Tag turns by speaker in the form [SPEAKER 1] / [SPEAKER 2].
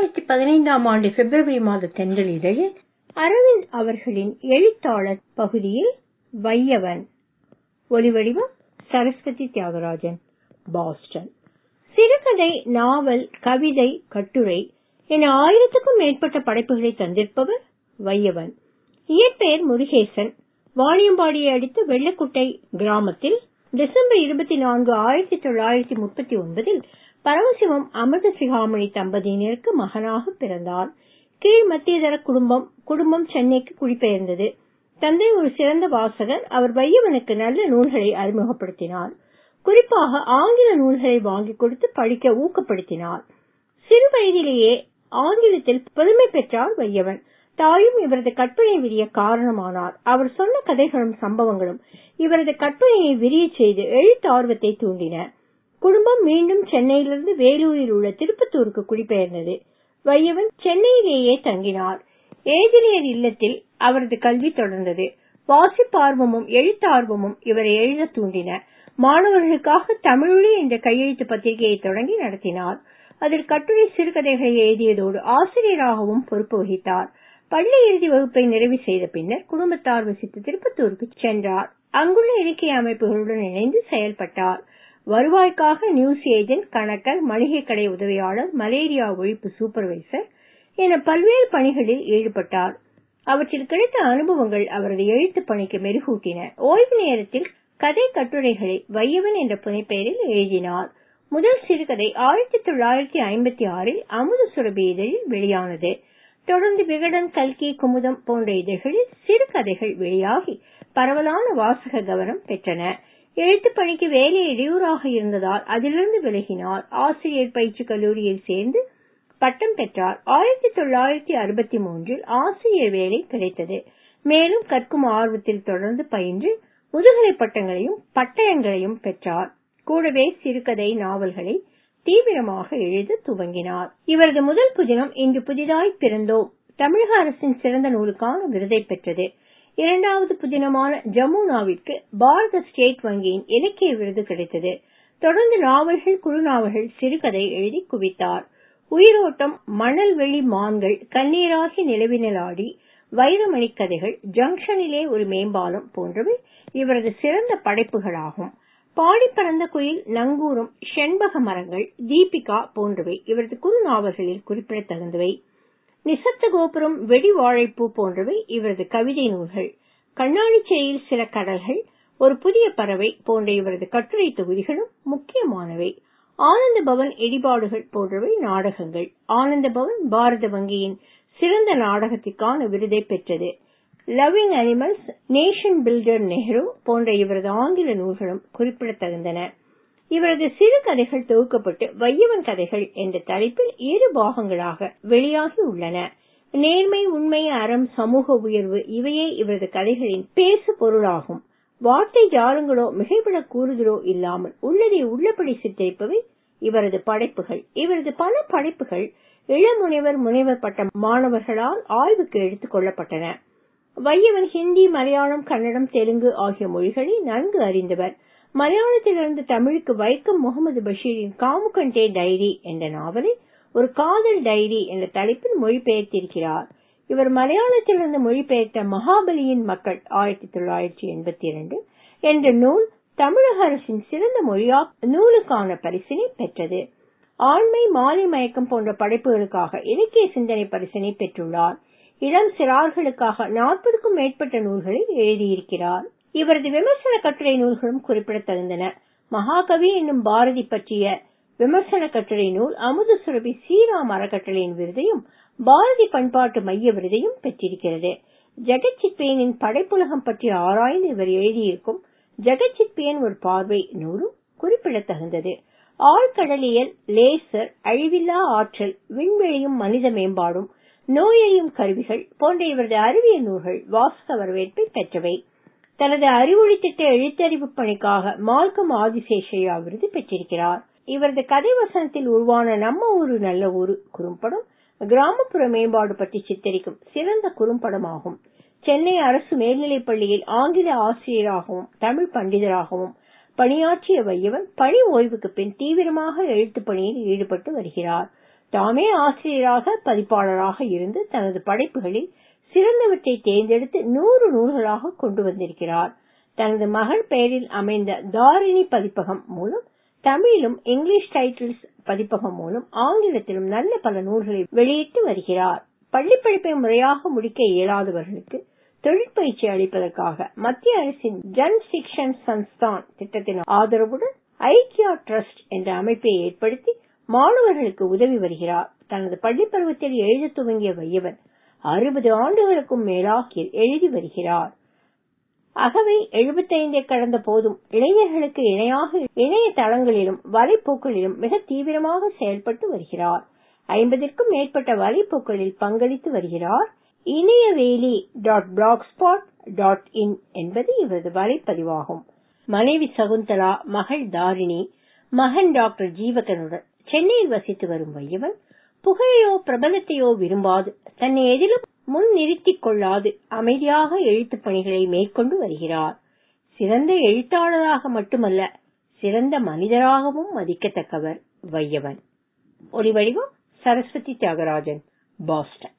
[SPEAKER 1] இரண்டாயிரத்தி பதினைந்தாம் ஆண்டு பிப்ரவரி மாத தென்றல் இதழில் அரவிந்த் அவர்களின் எழுத்தாளர் பகுதியில் வையவன் ஒலிவடிவம் சரஸ்வதி தியாகராஜன் பாஸ்டன் சிறுகதை நாவல் கவிதை கட்டுரை என ஆயிரத்துக்கும் மேற்பட்ட படைப்புகளை தந்திருப்பவர் வையவன் இயற்பெயர் முருகேசன் வாணியம்பாடியை அடுத்த வெள்ளக்குட்டை கிராமத்தில் டிசம்பர் இருபத்தி நான்கு ஆயிரத்தி தொள்ளாயிரத்தி முப்பத்தி ஒன்பதில் பரமசிவம் அமிர்த சிகாமணி தம்பதியினருக்கு மகனாக பிறந்தார் கீழ் மத்தியதர குடும்பம் குடும்பம் சென்னைக்கு குடிபெயர்ந்தது தந்தை ஒரு சிறந்த வாசகர் அவர் வையவனுக்கு நல்ல நூல்களை அறிமுகப்படுத்தினார் குறிப்பாக ஆங்கில நூல்களை வாங்கி கொடுத்து படிக்க ஊக்கப்படுத்தினார் சிறு வயதிலேயே ஆங்கிலத்தில் புதுமை பெற்றார் வையவன் தாயும் இவரது கற்பனை விரிய காரணமானார் அவர் சொன்ன கதைகளும் சம்பவங்களும் இவரது கற்பனையை விரிய செய்து எழுத்தார்வத்தை தூண்டின குடும்பம் மீண்டும் சென்னையிலிருந்து வேலூரில் உள்ள திருப்பத்தூருக்கு குடிபெயர்ந்தது வையவன் சென்னையிலேயே தங்கினார் ஏஜினியர் இல்லத்தில் அவரது கல்வி தொடர்ந்தது வாசிப்பார்வமும் எழுத்தார்வமும் இவரை எழுத தூண்டின மாணவர்களுக்காக தமிழொலி என்ற கையெழுத்து பத்திரிகையை தொடங்கி நடத்தினார் அதில் கட்டுரை சிறுகதைகளை எழுதியதோடு ஆசிரியராகவும் பொறுப்பு வகித்தார் பள்ளி இறுதி வகுப்பை நிறைவு செய்த பின்னர் குடும்பத்தார் வசித்து திருப்பத்தூருக்கு சென்றார் அங்குள்ள இலக்கிய அமைப்புகளுடன் இணைந்து செயல்பட்டார் வருவாய்க்காக நியூஸ் ஏஜென்ட் கணக்கர் மளிகை கடை உதவியாளர் மலேரியா ஒழிப்பு சூப்பர்வைசர் என பல்வேறு பணிகளில் ஈடுபட்டார் அவற்றில் கிடைத்த அனுபவங்கள் அவரது எழுத்து பணிக்கு மெருகூட்டின ஓய்வு நேரத்தில் கதை கட்டுரைகளை வையவன் என்ற புனைப்பெயரில் எழுதினார் முதல் சிறுகதை ஆயிரத்தி தொள்ளாயிரத்தி ஐம்பத்தி ஆறில் அமுத சுரபி இதழில் வெளியானது தொடர்ந்து விகடன் கல்கி குமுதம் போன்ற இதழ்களில் சிறுகதைகள் வெளியாகி பரவலான வாசக கவனம் பெற்றன எழுத்து பணிக்கு வேலை இடையூறாக இருந்ததால் அதிலிருந்து விலகினார் ஆசிரியர் பயிற்சி கல்லூரியில் சேர்ந்து பட்டம் பெற்றார் ஆயிரத்தி தொள்ளாயிரத்தி அறுபத்தி மூன்றில் ஆசிரியர் வேலை கிடைத்தது மேலும் கற்கும் ஆர்வத்தில் தொடர்ந்து பயின்று முதுகலை பட்டங்களையும் பட்டயங்களையும் பெற்றார் கூடவே சிறுகதை நாவல்களை தீவிரமாக எழுத துவங்கினார் இவரது முதல் புதினம் இன்று புதிதாய் பிறந்தோம் தமிழக அரசின் சிறந்த நூலுக்கான விருதை பெற்றது இரண்டாவது புதினமான ஜமுனாவிற்கு பாரத ஸ்டேட் வங்கியின் இலக்கிய விருது கிடைத்தது தொடர்ந்து நாவல்கள் குழு நாவல்கள் சிறுகதை எழுதி குவித்தார் உயிரோட்டம் மணல் வெளி மான்கள் கண்ணீராகி நிலவினலாடி வைரமணி கதைகள் ஜங்ஷனிலே ஒரு மேம்பாலம் போன்றவை இவரது சிறந்த படைப்புகளாகும் பாடி பறந்த குயில் நங்கூரம் செண்பக மரங்கள் தீபிகா போன்றவை இவரது குறு நாவல்களில் குறிப்பிடத்தகுந்தவை நிசப்த கோபுரம் வெடி வாழைப்பூ போன்றவை இவரது கவிதை நூல்கள் கண்ணாடிச்சேயில் சில கடல்கள் ஒரு புதிய பறவை போன்ற இவரது கட்டுரை தொகுதிகளும் முக்கியமானவை ஆனந்த பவன் இடிபாடுகள் போன்றவை நாடகங்கள் ஆனந்த பவன் பாரத வங்கியின் சிறந்த நாடகத்திற்கான விருதை பெற்றது loving animals nation builder Nehru போன்ற இவரது ஆங்கில நூல்களும் குறிப்பிடத்தகுந்தன இவரது சிறு கதைகள் தொகுக்கப்பட்டு வையவன் கதைகள் என்ற தலைப்பில் இரு பாகங்களாக வெளியாகி உள்ளன நேர்மை உண்மை அறம் சமூக உயர்வு இவையே இவரது கதைகளின் பேசு பொருளாகும் வார்த்தை ஜாலங்களோ மிகைபட கூறுதலோ இல்லாமல் உள்ளதை உள்ளபடி சித்தரிப்பவை இவரது படைப்புகள் இவரது பல படைப்புகள் இளமுனைவர் முனைவர் பட்ட மாணவர்களால் ஆய்வுக்கு எடுத்துக் கொள்ளப்பட்டன வையவன் ஹிந்தி மலையாளம் கன்னடம் தெலுங்கு ஆகிய மொழிகளை நன்கு அறிந்தவர் மலையாளத்திலிருந்து தமிழுக்கு வைக்கம் முகமது பஷீரின் காமுகண்டே டைரி என்ற நாவலை ஒரு காதல் டைரி என்ற தலைப்பில் மொழிபெயர்த்திருக்கிறார் இவர் மலையாளத்திலிருந்து மொழிபெயர்த்த மகாபலியின் மக்கள் ஆயிரத்தி தொள்ளாயிரத்தி எண்பத்தி இரண்டு என்ற நூல் தமிழக அரசின் சிறந்த மொழியா நூலுக்கான பரிசினை பெற்றது ஆண்மை மாலை மயக்கம் போன்ற படைப்புகளுக்காக இலக்கிய சிந்தனை பரிசினை பெற்றுள்ளார் இளம் சிறார்களுக்காக நாற்பதுக்கும் மேற்பட்ட நூல்களை எழுதியிருக்கிறார் இவரது விமர்சன கட்டுரை நூல்களும் குறிப்பிடத்தகுந்தன மகாகவி என்னும் பாரதி பற்றிய விமர்சன கட்டுரை நூல் அமுத சுரபி ஸ்ரீராம் அறக்கட்டளையின் விருதையும் பாரதி பண்பாட்டு மைய விருதையும் பெற்றிருக்கிறது ஜெகச்சித்பேனின் படைப்புலகம் பற்றி ஆராய்ந்து இவர் எழுதியிருக்கும் ஜெகச்சித்பேன் ஒரு பார்வை நூலும் குறிப்பிடத்தகுந்தது ஆழ்கடலியல் லேசர் அழிவில்லா ஆற்றல் விண்வெளியும் மனித மேம்பாடும் நோயையும் கருவிகள் போன்ற இவரது அறிவியல் நூல்கள் வாசக வரவேற்பை பெற்றவை தனது அறிவொளி திட்ட எழுத்தறிவு பணிக்காக மால்கம் ஆதிசேஷையா விருது பெற்றிருக்கிறார் இவரது கதை வசனத்தில் உருவான நம்ம ஊரு நல்ல ஊரு குறும்படம் கிராமப்புற மேம்பாடு பற்றி சித்தரிக்கும் சிறந்த குறும்படமாகும் சென்னை அரசு மேல்நிலைப் பள்ளியில் ஆங்கில ஆசிரியராகவும் தமிழ் பண்டிதராகவும் பணியாற்றிய வையவன் பணி ஓய்வுக்கு பின் தீவிரமாக எழுத்துப் பணியில் ஈடுபட்டு வருகிறார் தாமே ஆசிரியராக பதிப்பாளராக இருந்து தனது படைப்புகளில் சிறந்தவற்றை தேர்ந்தெடுத்து நூறு நூல்களாக கொண்டு வந்திருக்கிறார் தனது மகள் பெயரில் அமைந்த தாரிணி பதிப்பகம் மூலம் தமிழிலும் இங்கிலீஷ் டைட்டில்ஸ் பதிப்பகம் மூலம் ஆங்கிலத்திலும் நல்ல பல நூல்களை வெளியிட்டு வருகிறார் பள்ளி படிப்பை முறையாக முடிக்க இயலாதவர்களுக்கு தொழிற்பயிற்சி அளிப்பதற்காக மத்திய அரசின் ஜன் சிக்ஷன் சன்ஸ்தான் திட்டத்தின் ஆதரவுடன் ஐக்கியா ட்ரஸ்ட் என்ற அமைப்பை ஏற்படுத்தி மாணவர்களுக்கு உதவி வருகிறார் தனது பள்ளி பருவத்தில் எழுத துவங்கிய வையவன் அறுபது ஆண்டுகளுக்கும் மேலாக எழுதி வருகிறார் அகவை எழுபத்தைந்தை கடந்த போதும் இளைஞர்களுக்கு இணையாக இணைய தளங்களிலும் வலைப்போக்களிலும் மிக தீவிரமாக செயல்பட்டு வருகிறார் ஐம்பதிற்கும் மேற்பட்ட வலைப்போக்களில் பங்களித்து வருகிறார் Inaiyaveli dot blogspot dot in என்பது இவரது வலைப்பதிவாகும் மனைவி சகுந்தலா மகள் தாரிணி மகன் டாக்டர் ஜீவகனுடன் சென்னையில் வசித்து வரும் வையவன் புகழையோ பிரபலத்தையோ விரும்பாது தன்னை எதிலும் முன் நிறுத்திக் கொள்ளாது அமைதியாக எழுத்துப் பணிகளை மேற்கொண்டு வருகிறார் சிறந்த எழுத்தாளராக மட்டுமல்ல சிறந்த மனிதராகவும் மதிக்கத்தக்கவர் வையவன் ஒலிவடிவம் சரஸ்வதி தியாகராஜன் பாஸ்டன்